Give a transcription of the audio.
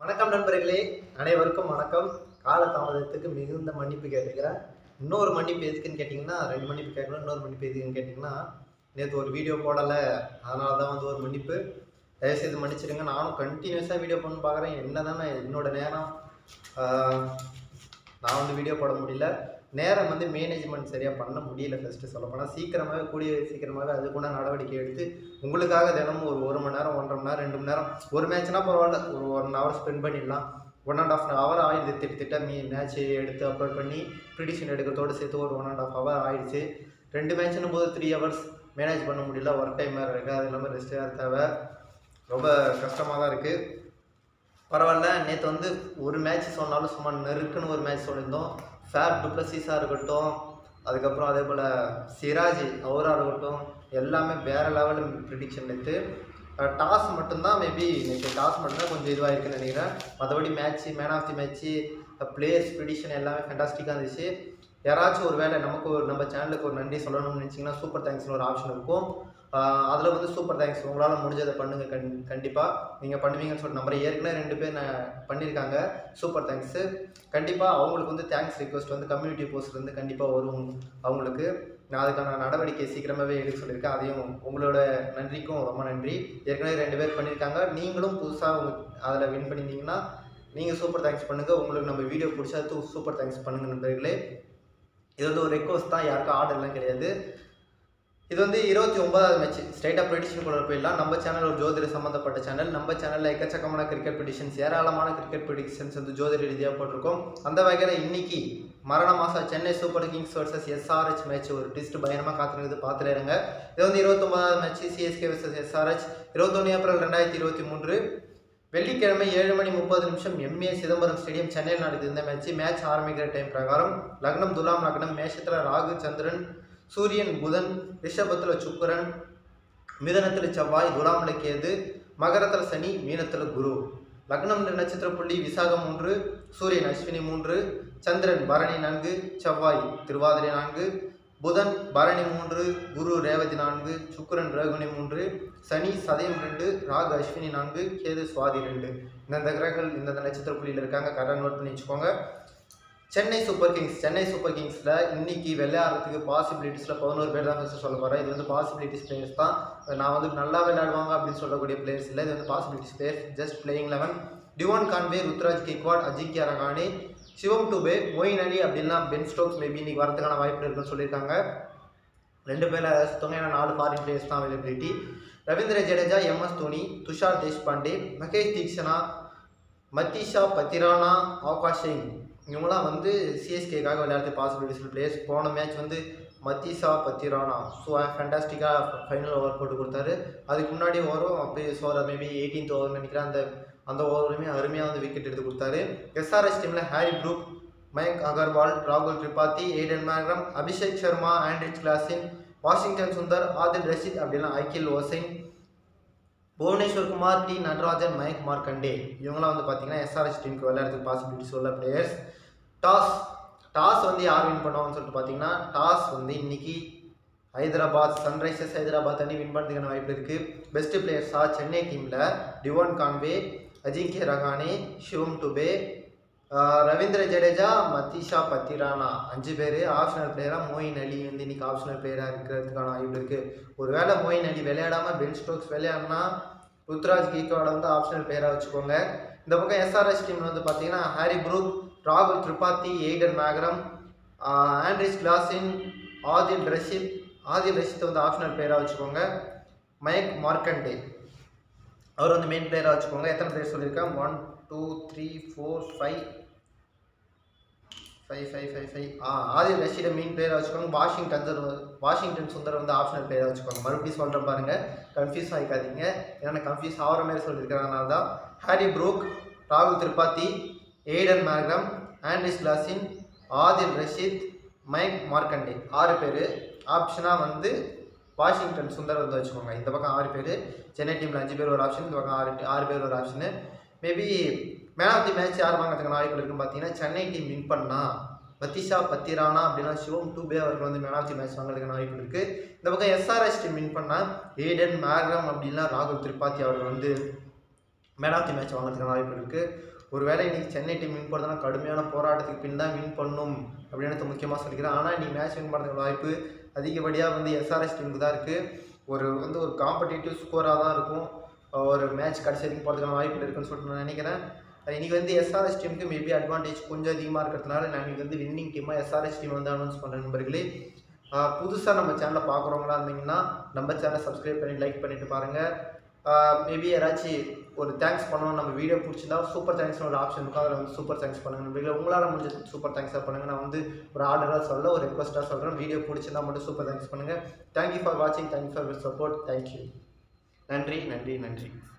வணக்கம் நண்பர்களே அனைவருக்கும் வணக்கம் கால தாமதத்துக்கு மிகுந்த மன்னிப்பு கேட்டுக்கிறேன் இன்னொரு மன்னிப்பு எதுக்குன்னு கேட்டிங்கன்னா ரெண்டு மன்னிப்பு கேட்கணும் இன்னொரு மன்னிப்பு எதுக்குன்னு கேட்டிங்கன்னா நேற்று ஒரு வீடியோ போடலை அதனால தான் வந்து ஒரு மன்னிப்பு தயவுசெய்து மன்னிச்சிடுங்க நானும் கண்டினியூஸாக வீடியோ பண்ண பார்க்குறேன் என்ன தானே என்னோட நேரம் ஆஹ், நான் வந்து வீடியோ போட முடியல நேரம் வந்து மேனேஜ்மெண்ட் சரியாக பண்ண முடியல ஃபஸ்ட்டு சொல்லப்போனால் சீக்கிரமாகவே கூடிய சீக்கிரமாகவே அதுக்குள்ள நடவடிக்கை எடுத்து உங்களுக்காக தினமும் ஒரு ஒரு மணி நேரம் ஒன்றரை மணி நேரம் ரெண்டு மணி நேரம் ஒரு மேட்ச்னா பரவாயில்ல ஒரு ஒன் ஹவர் ஸ்பெண்ட் பண்ணிடலாம் ஒன் அண்ட் ஆஃப் ஹவர் ஆயிடுது திட்ட மீ மேட்ச் எடுத்து அப்லோட் பண்ணி ப்ரிடிஷன் எடுக்கிறதோடு சேர்த்து ஒரு ஒன் அண்ட் ஆஃப் ஹவர் ஆயிடுச்சு ரெண்டு மேட்ச்னும் போது த்ரீ ஹவர்ஸ் மேனேஜ் பண்ண முடியல ஒர்க் டைம் வேறு இருக்குது அது இல்லாமல் ரெஸ்ட் வேறு தேவை ரொம்ப கஷ்டமாக தான் இருக்குது பரவாயில்ல நேற்று வந்து ஒரு மேட்ச் சொன்னாலும் சும்மா நெருக்குன்னு ஒரு மேட்ச் சொல்லியிருந்தோம் ஃபேப் டுப்ளசிஸாக இருக்கட்டும் அதுக்கப்புறம் அதே போல் சிராஜ் அவராக இருக்கட்டும் எல்லாமே வேறு லெவல் ப்ரிடிக்ஷன் நேற்று டாஸ் மட்டும்தான் மேபி நேற்று டாஸ் மட்டும்தான் கொஞ்சம் இதுவாக இருக்குன்னு நினைக்கிறேன் மற்றபடி match man of the match players prediction எல்லாமே ஃபென்டாஸ்டிக்காக இருந்துச்சு யாராச்சும் ஒரு வேளை நமக்கு ஒரு நம்ம சேனலுக்கு ஒரு நன்றி சொல்லணும்னு நினச்சிங்கன்னா சூப்பர் தேங்க்ஸ்னு ஒரு ஆப்ஷன் இருக்கும் அதில் வந்து சூப்பர் தேங்க்ஸ் உங்களால் முடிஞ்சதை பண்ணுங்கள் கண் கண்டிப்பாக நீங்கள் பண்ணுவீங்கன்னு சொல்லி நம்புறேன் ஏற்கனவே ரெண்டு பேர் நான் பண்ணியிருக்காங்க சூப்பர் தேங்க்ஸு கண்டிப்பாக அவங்களுக்கு வந்து தேங்க்ஸ் ரிக்வஸ்ட் வந்து கம்யூனிட்டி போஸ்ட்லேருந்து கண்டிப்பாக வரும் அவங்களுக்கு நான் அதுக்கான நடவடிக்கை சீக்கிரமாகவே எடுக்க சொல்லியிருக்கேன் அதையும் உங்களோட நன்றிக்கும் ரொம்ப நன்றி ஏற்கனவே ரெண்டு பேர் பண்ணியிருக்காங்க நீங்களும் புதுசாக உங்க அதில் வின் பண்ணியிருந்தீங்கன்னா நீங்கள் சூப்பர் தேங்க்ஸ் பண்ணுங்கள் உங்களுக்கு நம்ம வீடியோ பிடிச்சா சூப்பர் தேங்க்ஸ் பண்ணுங்கள் நண்பர்களே இது வந்து ஒரு ரெக்வஸ்ட் தான் யாருக்கும் ஆர்டர்லாம் கிடையாது இது வந்து இருபத்தி ஒன்பதாவது மேட்ச் ஸ்ட்ரைட்டாக ப்ரெடிஷன் கூட போயிடலாம் நம்ம சேனல் ஒரு ஜோதிட சம்மந்தப்பட்ட சேனல் நம்ம சேனலில் எக்கச்சக்கமான கிரிக்கெட் ப்ரெடிஷன்ஸ் ஏராளமான கிரிக்கெட் ப்ரெடிக்ஷன்ஸ் வந்து ஜோதிட ரீதியாக போட்டிருக்கோம் அந்த வகையில் இன்னைக்கு மரண மாதம் Chennai Super Kings versus SRH match ஒரு டிஸ்ட் பயணமாக காத்துருக்குது பார்த்துருங்க இது வந்து இருபத்தொன்பதாவது மேட்ச் சிஎஸ்கே வர்சஸ் எஸ்ஆர்ஹெச் இருபத்தொன்று ஏப்ரல் ரெண்டாயிரத்தி இருபத்தி மூன்று வெள்ளிக்கிழமை ஏழு மணி முப்பது நிமிஷம் எம்ஏ சிதம்பரம் ஸ்டேடியம் சென்னையில் நடக்குது இந்த மேட்ச் மேட்ச் ஆரம்பிக்கிற டைம் பிரகாரம் லக்னம் துலாம் லக்னம் மேஷத்தில் ராகு சந்திரன் சூரியன் புதன் ரிஷபத்தில் சுக்கிரன் மிதனத்தில் செவ்வாய் துலாமில் கேது மகரத்தில் சனி மீனத்தில் குரு லக்னம் நட்சத்திர புள்ளி விசாகம் மூன்று சூரியன் அஸ்வினி மூன்று சந்திரன் பரணி நான்கு செவ்வாய் திருவாதிரை நான்கு புதன் பரணி மூன்று குரு ரேவதி நான்கு சுக்கிரன் ரகுனி மூன்று சனி சதயம் ரெண்டு ராகு அஸ்வினி நான்கு கேது சுவாதி ரெண்டு இந்தந்த கிரகங்கள் இந்தந்த நட்சத்திர புள்ளியில் இருக்காங்க கரெக்டாக நோட் பண்ணி வச்சுக்கோங்க Chennai Super Kings Chennai Super கிங்ஸில் இன்னைக்கு விளையாடுறதுக்கு பாசிபிலிட்டிஸில் பதினோரு பேர் தான் ஃபஸ்ட்டு சொல்ல போகிறேன் இது வந்து பாசிபிலிட்டிஸ் பிளேயர்ஸ் தான் நான் வந்து நல்லா விளையாடுவாங்க அப்படின்னு சொல்லக்கூடிய பிளேயர்ஸ் இல்லை இது வந்து possibilities players just playing eleven Devon Conway Ruturaj Gaikwad Ajinkya Rahane Shivam Dube Moeen Ali அப்படின்னா பென் ஸ்டோக்ஸ் மேபி இன்னைக்கு வரதுக்கான வாய்ப்பு இருக்குன்னு சொல்லியிருக்காங்க ரெண்டு பேரில் சுத்தமாக ஏன்னா நாலு ஃபாரின் பிளேயர்ஸ் தான் அவைலபிலிட்டி ரவீந்திர ஜடேஜா எம்எஸ் தோனி துஷார் தேஷ்பாண்டே மகேஷ் தீக்ஷனா மத்தீஷா பத்திரானா ஆகாஷ் சிங் இவங்களாம் வந்து சிஎஸ்கேக்காக விளையாடுறது பாசிபிலிட்டிஸ் பிளேயர்ஸ் போன மேட்ச் வந்து மத்தீஷா பத்திரானா ஸோ ஃபேண்டாஸ்டிக்காக ஃபைனல் ஓவர் போட்டு கொடுத்தாரு அதுக்கு முன்னாடி ஓவரும் அப்படியே சோர மேபி எயிட்டீன்த் ஓவர் நினைக்கிறேன் அந்த அந்த ஓவருமே அருமையாக வந்து விக்கெட் எடுத்து கொடுத்தாரு எஸ்ஆர்எஸ் டீமில் ஹாரி ப்ரூக் மயங்க் அகர்வால் ராகுல் Tripathi Aiden Markram Abhishek Sharma Anrich Klaasen Washington Sundar Adil Rashid அப்படிலாம் Akeal Hosein Bhuvneshwar Kumar T Natarajan Mayank Markande இவங்களாம் வந்து பார்த்தீங்கன்னா எஸ்ஆர்எஸ் டீமுக்கு விளையாடுறதுக்கு பாசிபிலிட்டிஸ் உள்ள பிளேயர்ஸ் டாஸ் டாஸ் வந்து யார் வின் பண்ணுவாங்கன்னு சொல்லிட்டு பார்த்தீங்கன்னா டாஸ் வந்து இன்னைக்கு ஹைதராபாத் சன்ரைசர்ஸ் ஹைதராபாத் அணி வின் பண்ணுறதுக்கான வாய்ப்பு இருக்குது பெஸ்ட் பிளேயர்ஸாக சென்னை டீமில் Devon Conway Ajinkya Rahane Shivam Dube ah Ravindra Jadeja Matheesha Pathirana அஞ்சு பேர் ஆப்ஷனல் பிளேயராக மோயின் அலி வந்து இன்னைக்கு ஆப்ஷனல் பிளேயராக இருக்கிறதுக்கான வாய்ப்பு இருக்குது ஒருவேளை மோயின் அலி விளையாடாமல் பென் ஸ்டோக்ஸ் விளையாடினா ருத்ராஜ் கீக்கோட வந்து ஆப்ஷனல் பிளேயராக வச்சுக்கோங்க இந்த பக்கம் எஸ்ஆர்எஸ் டீமில் வந்து பார்த்தீங்கன்னா ஹாரி ப்ரூக் ராகுல் Tripathi Aiden Markram ah Anrich Klaasen Adil Rashid Adil Rashid வந்து ஆப்ஷனல் பிளேயராக வச்சுக்கோங்க மயக் மார்க்கண்டே அவர் வந்து மெயின் பிளேயராக வச்சுக்கோங்க எத்தனை பிளேயர் சொல்லியிருக்கேன் one two three four five five five five five ஆ ஆதில் ரஷீடை மெயின் பிளேயராக வச்சுக்கோங்க வாஷிங்டன் சுந்தர் வாஷிங்டன் சுந்தர் வந்து ஆப்ஷனல் பிளேயராக வச்சுக்கோங்க மறுபடியும் சொல்கிறேன் பாருங்கள் கன்ஃபியூஸ் ஆகிக்காதீங்க ஏன்னா கன்ஃபியூஸ் ஆகிற மாதிரி சொல்லியிருக்கிறதுனால தான் ஹாரி ப்ரூக் ராகுல் Tripathi Aiden Markram Anrich Klaasen Adil Rashid Mayank Markande ஆறு பேர் ஆப்ஷனாக வந்து வாஷிங்டன் சுந்தர் வந்து வச்சுக்கோங்க இந்த பக்கம் ஆறு பேர் சென்னை டீமில் அஞ்சு பேர் ஒரு ஆப்ஷன் இந்த பக்கம் ஆறு ஆறு பேர் ஒரு option maybe man of the match யார் வாங்குறதுக்கான வாய்ப்பு இருக்குன்னு பார்த்தீங்கன்னா சென்னை டீம் வின் பண்ணால் பத்திஷா பத்திரானா அப்படின்னா சிவம் டூபே அவர்கள் வந்து மேன் ஆஃப் தி மேட்ச் வாங்குறதுக்கான வாய்ப்பு இருக்குது இந்த பக்கம் எஸ்ஆர்எஸ் டீம் வின் பண்ணால் ஏடன் மேக்ரம் அப்படின்னா ராகுல் திரிபாதி அவர்கள் வந்து மேன் ஆஃப் தி மேட்ச் வாங்குறதுக்கான வாய்ப்பு இருக்குது ஒருவேளை இன்னைக்கு சென்னை டீம் வின் பண்ணுறதுனா கடுமையான போராட்டத்துக்கு பின் தான் வின் பண்ணும் அப்படின்னு முக்கியமாக சொல்லிக்கிறேன் ஆனால் இன்னைக்கு மேட்ச் வின் பண்ணுறதுக்கு வாய்ப்பு அதிகப்படியாக வந்து எஸ்ஆர்எஸ் டீமுக்கு தான் இருக்குது ஒரு வந்து ஒரு காம்படிட்டிவ் ஸ்கோராக தான் இருக்கும் ஒரு மேட்ச் கடைசி வரைக்கும் போகிறதுக்கான வாய்ப்பு இருக்குன்னு சொல்லிட்டு நான் நினைக்கிறேன் இன்றைக்கி வந்து எஸ்ஆர்எஸ் டீமுக்கு மேபி அட்வான்டேஜ் கொஞ்சம் அதிகமாக இருக்கிறதுனால நான் இன்றைக்கி வந்து வின்னிங் டீமாக எஸ்ஆர்எஸ் டீம் வந்து அனௌன்ஸ் பண்ணுறேன் நண்பர்களே புதுசாக நம்ம சேனலை பார்க்குறவங்களா இருந்தீங்கன்னா நம்ம சேனலை சப்ஸ்கிரைப் பண்ணி லைக் பண்ணிட்டு பாருங்கள் மேபி யாராச்சும் ஒரு தேங்க்ஸ் பண்ணணும் நம்ம வீடியோ பிடிச்சிருந்தா சூப்பர் தேங்க்ஸ்னு ஒரு ஆப்ஷன் இருக்கும் அதில் வந்து சூப்பர் தேங்க்ஸ் பண்ணுங்கள் நண்பர்களே உங்களால் முடிஞ்ச சூப்பர் தேங்க்ஸாக பண்ணுங்கள் நான் வந்து ஒரு ஆர்டராக சொல்ல ஒரு ரெக்வஸ்ட்டாக சொல்கிறேன் வீடியோ பிடிச்சிருந்தா மட்டும் சூப்பர் தேங்க்ஸ் பண்ணுங்கள் தேங்க்யூ ஃபார் வாட்சிங் தேங்க்யூ ஃபார் சப்போர்ட் தேங்க்யூ நன்றி நன்றி நன்றி